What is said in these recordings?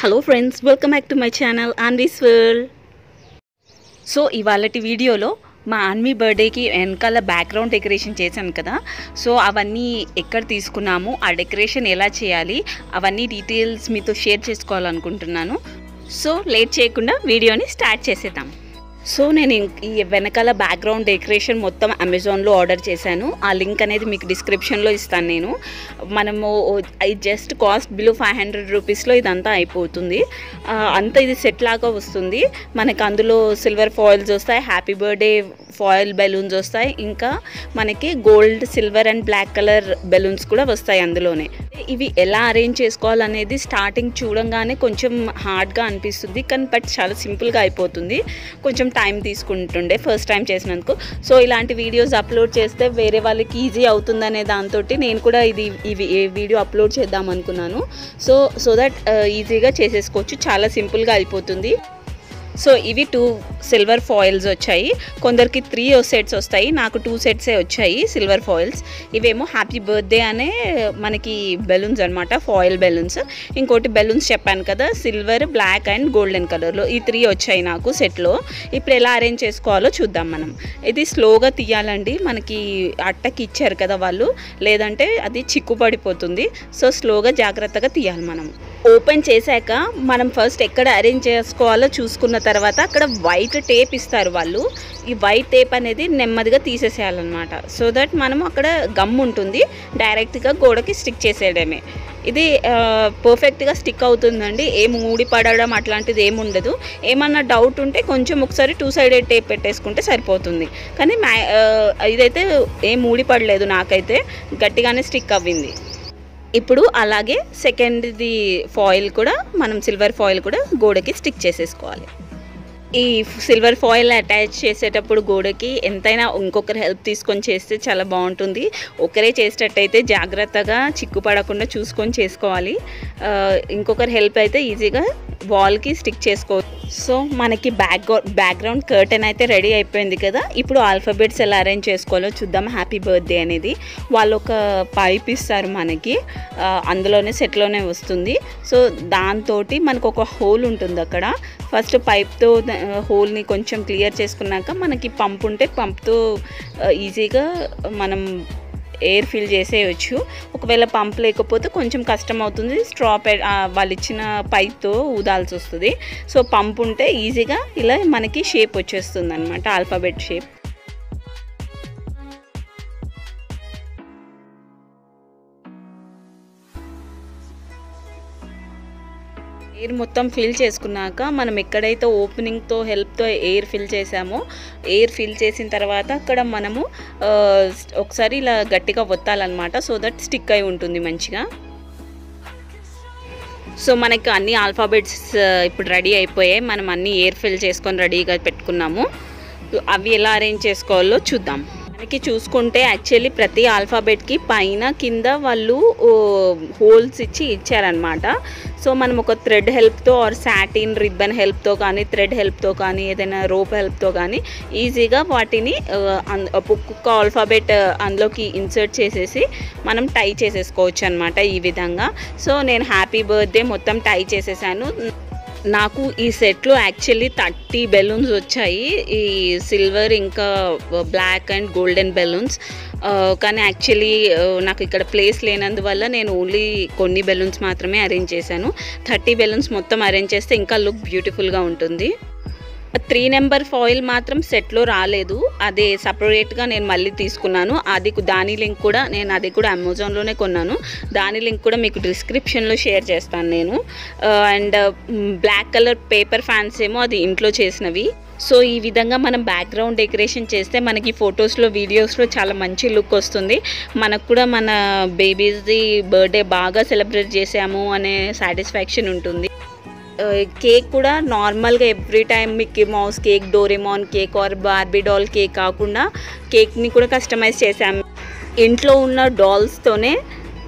hello friends welcome back to my channel Anvi's world so ఇవాళటి వీడియోలో మా అన్వి బర్త్డేకి వెనకాల బ్యాక్గ్రౌండ్ డెకరేషన్ చేశాను కదా సో అవన్నీ ఎక్కడ తీసుకున్నాము ఆ డెకరేషన్ ఎలా చేయాలి అవన్నీ డీటెయిల్స్ మీతో షేర్ చేసుకోవాలనుకుంటున్నాను సో లేట్ చేయకుండా వీడియోని స్టార్ట్ చేసేద్దాం సో నేను ఇం- ఈ వెనకాల బ్యాక్గ్రౌండ్ డెకరేషన్ మొత్తం అమెజాన్లో ఆర్డర్ చేశాను ఆ లింక్ అనేది మీకు డిస్క్రిప్షన్లో ఇస్తాను నేను మనము ఇది just cost below five hundred రూపీస్లో ఇదంతా అయిపోతుంది ఆ, అంతా ఇది సెట్ లాగా వస్తుంది మనకి అందులో సిల్వర్ ఫాయిల్స్ వస్తాయి హ్యాపీ బర్త్డే ఫాయిల్ బెలూన్స్ వస్తాయి ఇంకా మనకి gold silver and black colour balloons కూడా వస్తాయి అందులోనే ఇవి ఎలా అరేంజ్ చేసుకోవాలనేది స్టార్టింగ్ చూడంగానే కొంచెం హార్డ్గా అనిపిస్తుంది కానీ బట్ చాలా సింపుల్గా అయిపోతుంది కొంచెం టైం తీసుకుంటుండే ఫస్ట్ టైం చేసినందుకు సో ఇలాంటి వీడియోస్ అప్లోడ్ చేస్తే వేరే వాళ్ళకి ఈజీ అవుతుందనే దాంతో నేను కూడా ఇది ఇవి ఈ వీడియో అప్లోడ్ చేద్దాం అనుకున్నాను సో సో దట్ ఈజీగా చేసేసుకోవచ్చు చాలా సింపుల్గా అయిపోతుంది సో ఇవి టూ సిల్వర్ ఫాయిల్స్ వచ్చాయి కొందరికి త్రీ సెట్స్ వస్తాయి నాకు టూ సెట్సే వచ్చాయి సిల్వర్ ఫాయిల్స్ ఇవేమో హ్యాపీ బర్త్డే అనే మనకి బెలూన్స్ అనమాట ఫాయిల్ బెలూన్స్ ఇంకోటి బెలూన్స్ చెప్పాను కదా సిల్వర్ బ్లాక్ అండ్ గోల్డెన్ కలర్లో ఈ త్రీ వచ్చాయి నాకు సెట్లో ఇప్పుడు ఎలా అరేంజ్ చేసుకోవాలో చూద్దాం మనం ఇది స్లోగా తీయాలండి మనకి అట్టకి ఇచ్చారు కదా వాళ్ళు లేదంటే అది చిక్కు పడిపోతుంది సో స్లోగా జాగ్రత్తగా తీయాలి మనం ఓపెన్ చేశాక మనం ఫస్ట్ ఎక్కడ అరేంజ్ చేసుకోవాలో చూసుకున్న తర్వాత అక్కడ వైట్ టేప్ ఇస్తారు వాళ్ళు ఈ వైట్ టేప్ అనేది నెమ్మదిగా తీసేసేయాలన్నమాట సో దట్ మనం అక్కడ గమ్ ఉంటుంది డైరెక్ట్గా గోడకి స్టిక్ చేసేయడమే ఇది పర్ఫెక్ట్గా స్టిక్ అవుతుందండి ఏం ఊడి పడడం అట్లాంటిది ఏమి ఉండదు ఏమన్నా డౌట్ ఉంటే కొంచెం ఒకసారి టూ సైడెడ్ టేప్ పెట్టేసుకుంటే సరిపోతుంది కానీ మ్యా ఆ, ఇదైతే ఏం ఊడి పడలేదు నాకైతే గట్టిగానే స్టిక్ అవ్వింది ఇప్పుడు అలాగే సెకండ్ది ఫాయిల్ కూడా మనం సిల్వర్ ఫాయిల్ కూడా గోడకి స్టిక్ చేసేసుకోవాలి ఈ సిల్వర్ ఫాయిల్ అటాచ్ చేసేటప్పుడు గోడకి ఎంతైనా ఇంకొకరి హెల్ప్ తీసుకొని చేస్తే చాలా బాగుంటుంది ఒకరే చేసేటట్టయితే జాగ్రత్తగా చిక్కుపడకుండా చూసుకొని చేసుకోవాలి ఆ, ఇంకొకరి హెల్ప్ అయితే ఈజీగా వాల్కి స్టిక్ చేసుకో సో మనకి బ్యాక్ బ్యాక్గ్రౌండ్ కర్టెన్ అయితే రెడీ అయిపోయింది కదా ఇప్పుడు ఆల్ఫాబెట్స్ ఎలా అరేంజ్ చేసుకోవాలో చూద్దాం హ్యాపీ బర్త్డే అనేది వాళ్ళు ఒక పైప్ ఇస్తారు మనకి ఆ, అందులోనే సెట్లోనే వస్తుంది సో దాంతో మనకు ఒక హోల్ ఉంటుంది అక్కడ ఫస్ట్ పైప్తో హోల్ని కొంచెం క్లియర్ చేసుకున్నాక మనకి పంప్ ఉంటే పంప్తో ఈజీగా మనం ఎయిర్ ఫిల్ చేసేయచ్చు ఒకవేళ పంప్ లేకపోతే కొంచెం కష్టం అవుతుంది స్ట్రా పె ఆ, వాళ్ళు ఇచ్చిన పైప్తో ఊదాల్సి వస్తుంది సో పంప్ ఉంటే ఈజీగా ఇలా మనకి షేప్ వచ్చేస్తుంది అనమాట ఆల్ఫాబెట్ షేప్ ఎయిర్ మొత్తం ఫిల్ చేసుకున్నాక మనం ఎక్కడైతే ఓపెనింగ్తో హెల్ప్తో ఎయిర్ ఫిల్ చేసామో ఎయిర్ ఫిల్ చేసిన తర్వాత అక్కడ మనము ఆ, ఒకసారి ఇలా గట్టిగా ఒత్తాలన్నమాట సో దట్ స్టిక్ అయి ఉంటుంది మంచిగా సో మనకి అన్ని ఆల్ఫాబెట్స్ ఇప్పుడు రెడీ అయిపోయాయి మనం అన్ని ఎయిర్ ఫిల్ చేసుకొని రెడీగా పెట్టుకున్నాము అవి ఎలా అరేంజ్ చేసుకోవాలో చూద్దాం మనకి చూసుకుంటే యాక్చువల్లీ ప్రతి ఆల్ఫాబెట్కి పైన కింద వాళ్ళు హోల్స్ ఇచ్చి ఇచ్చారనమాట సో మనం ఒక థ్రెడ్ హెల్ప్తో ఆర్ సాటిన్ రిబ్బన్ హెల్ప్తో కానీ థ్రెడ్ హెల్ప్తో కానీ ఏదైనా రోప్ హెల్ప్తో కానీ ఈజీగా వాటిని ఆ, అన్- ఒక్కొక్క ఆల్ఫాబెట్ అందులోకి ఇన్సర్ట్ చేసేసి మనం టై చేసేసుకోవచ్చు అనమాట ఈ విధంగా సో నేను హ్యాపీ బర్త్డే మొత్తం టై చేసేసాను నాకు ఈ సెట్లో యాక్చువల్లీ థర్టీ బెలూన్స్ వచ్చాయి ఈ సిల్వర్ ఇంకా బ్లాక్ అండ్ గోల్డెన్ బెలూన్స్ కానీ యాక్చువల్లీ నాకు ఇక్కడ ప్లేస్ లేనందువల్ల నేను ఓన్లీ కొన్ని బెలూన్స్ మాత్రమే అరేంజ్ చేశాను థర్టీ బెలూన్స్ మొత్తం అరేంజ్ చేస్తే ఇంకా లుక్ బ్యూటిఫుల్గా ఉంటుంది త్రీ నెంబర్ ఫాయిల్ మాత్రం సెట్లో రాలేదు అదే సపరేట్గా నేను మళ్ళీ తీసుకున్నాను అది కు- దాని లింక్ కూడా నేను అది కూడా అమెజాన్లోనే కొన్నాను దాని లింక్ కూడా మీకు డిస్క్రిప్షన్లో షేర్ చేస్తాను నేను and black colour paper fans ఏమో అది ఇంట్లో చేసినవి సో ఈ విధంగా మనం బ్యాక్గ్రౌండ్ డెకరేషన్ చేస్తే మనకి ఫొటోస్లో వీడియోస్లో చాలా మంచి లుక్ వస్తుంది మనకు కూడా మన బేబీస్ది బర్త్డే బాగా సెలబ్రేట్ చేసాము అనే సాటిస్ఫాక్షన్ ఉంటుంది ఆ, కేక్ కూడా నార్మల్గా every time Mickey Mouse cake Doraemon cake or Barbie doll cake కాకుండా కేక్ని కూడా కస్టమైజ్ చేసాం ఇంట్లో ఉన్న డాల్స్తోనే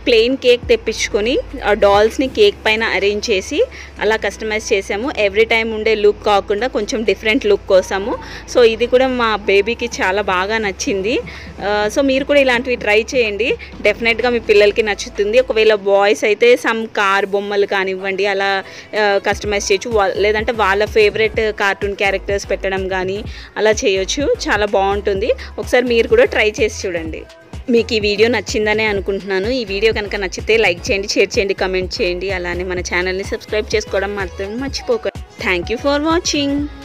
ప్లెయిన్ కేక్ తెప్పించుకొని ఆ డాల్స్ని కేక్ పైన అరేంజ్ చేసి అలా కస్టమైజ్ చేసాము ఎవ్రీ టైం ఉండే లుక్ కాకుండా కొంచెం డిఫరెంట్ లుక్ కోసము సో ఇది కూడా మా బేబీకి చాలా బాగా నచ్చింది ఆ, సో మీరు కూడా ఇలాంటివి ట్రై చేయండి డెఫినెట్గా మీ పిల్లలకి నచ్చుతుంది ఒకవేళ బాయ్స్ అయితే సమ్ కార్ బొమ్మలు కానివ్వండి అలా కస్టమైజ్ చేయొచ్చు వా- లేదంటే వాళ్ళ ఫేవరెట్ కార్టూన్ క్యారెక్టర్స్ పెట్టడం కానీ అలా చేయొచ్చు చాలా బాగుంటుంది ఒకసారి మీరు కూడా ట్రై చేసి చూడండి మీకు ఈ వీడియో నచ్చిందనే అనుకుంటున్నాను ఈ వీడియో కనుక నచ్చితే లైక్ చేయండి షేర్ చేయండి కమెంట్ చేయండి అలానే మన ఛానల్ని సబ్స్క్రైబ్ చేసుకోవడం మాత్రం మర్చిపోకండి థ్యాంక్ యూ ఫర్ వాచింగ్